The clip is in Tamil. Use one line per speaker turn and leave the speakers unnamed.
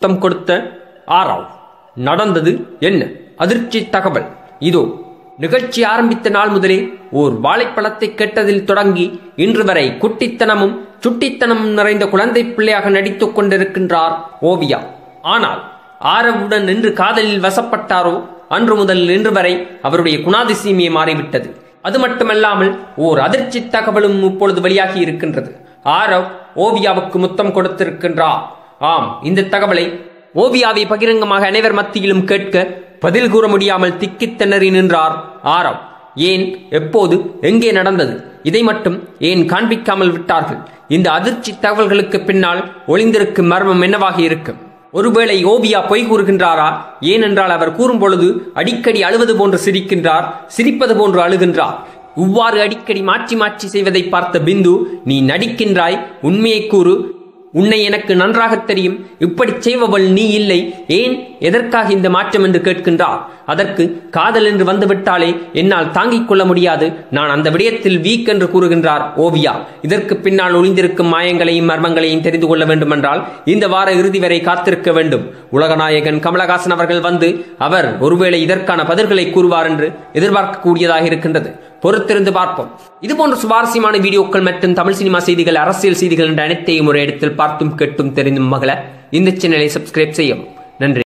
முத்தம் கொடுத்த ஆராவ் நடந்தது என்ன அதிர்ச்சி தகவல் இதோ நிகழ்ச்சி ஆரம்பித்த நாள் முதலே ஓர் வாழைப்பழத்தை கேட்டதில் தொடங்கி இன்று வரை குட்டித்தனமும் சுட்டித்தனமும் நிறைந்த குழந்தை பிள்ளையாக நடித்துக் கொண்டிருக்கின்றார் ஓவியா ஆனால் ஆரவுடன் நின்று காதலில் வசப்பட்டாரோ அன்று முதல் இன்று வரை அவருடைய குணாதிசயமே மாறிவிட்டது அது மட்டுமல்லாமல் ஓர் அதிர்ச்சி தகவலும் இப்பொழுது வெளியாகி இருக்கின்றது ஆரவ் ஓவியாவுக்கு முத்தம் கொடுத்திருக்கின்றார் ஆம் இந்த தகவலை ஓவியாவை பகிரங்கமாக அனைவர் மத்தியிலும் கேட்க பதில் கூற முடியாமல் திக்கித் திணறி நின்றார் ஆரவ் ஏன் எப்போது எங்கே நடந்தது இதை மட்டும் ஏன் காண்பிக்காமல் விட்டார்கள் இந்த அதிர்ச்சி தகவல்களுக்கு பின்னால் ஒளிந்திருக்கும் மர்மம் என்னவாக இருக்கும் ஒருவேளை ஓவியா பொய் கூறுகின்றாரா ஏனென்றால் அவர் கூறும் பொழுது அடிக்கடி அழுவது போன்று சிரிக்கின்றார் சிரிப்பது போன்று அழுகின்றார் இவ்வாறு அடிக்கடி மாற்றி மாற்றி செய்வதை பார்த்த பிந்து நீ நடிக்கின்றாய் உண்மையை கூறு உன்னை எனக்கு நன்றாக தெரியும் இப்படி செய்பவள் நீ இல்லை ஏன் எதற்காக இந்த மாற்றம் என்று கேட்கின்றார் அதற்கு காதல் என்று வந்துவிட்டாலே என்னால் தாங்கிக் கொள்ள முடியாது நான் அந்த விடயத்தில் வீக் என்று கூறுகின்றார் ஓவியா இதற்கு பின்னால் ஒளிந்திருக்கும் மாயங்களையும் மர்மங்களையும் தெரிந்து கொள்ள வேண்டுமென்றால் இந்த வார இறுதி வரை காத்திருக்க வேண்டும் உலகநாயகன் கமலஹாசன் அவர்கள் வந்து அவர் ஒருவேளை இதற்கான பதில்களை கூறுவார் என்று எதிர்பார்க்கக்கூடியதாக இருக்கின்றது பொறுத்திருந்து பார்ப்போம் இதுபோன்ற சுவாரஸ்யமான வீடியோக்கள் மற்றும் தமிழ் சினிமா செய்திகள் அரசியல் செய்திகள் என்ற அனைத்தையும் ஒரு இடத்தில் பார்த்தும் கேட்டும் தெரிந்தும் மகள இந்த சேனலை சப்ஸ்கிரைப் செய்யவும் நன்றி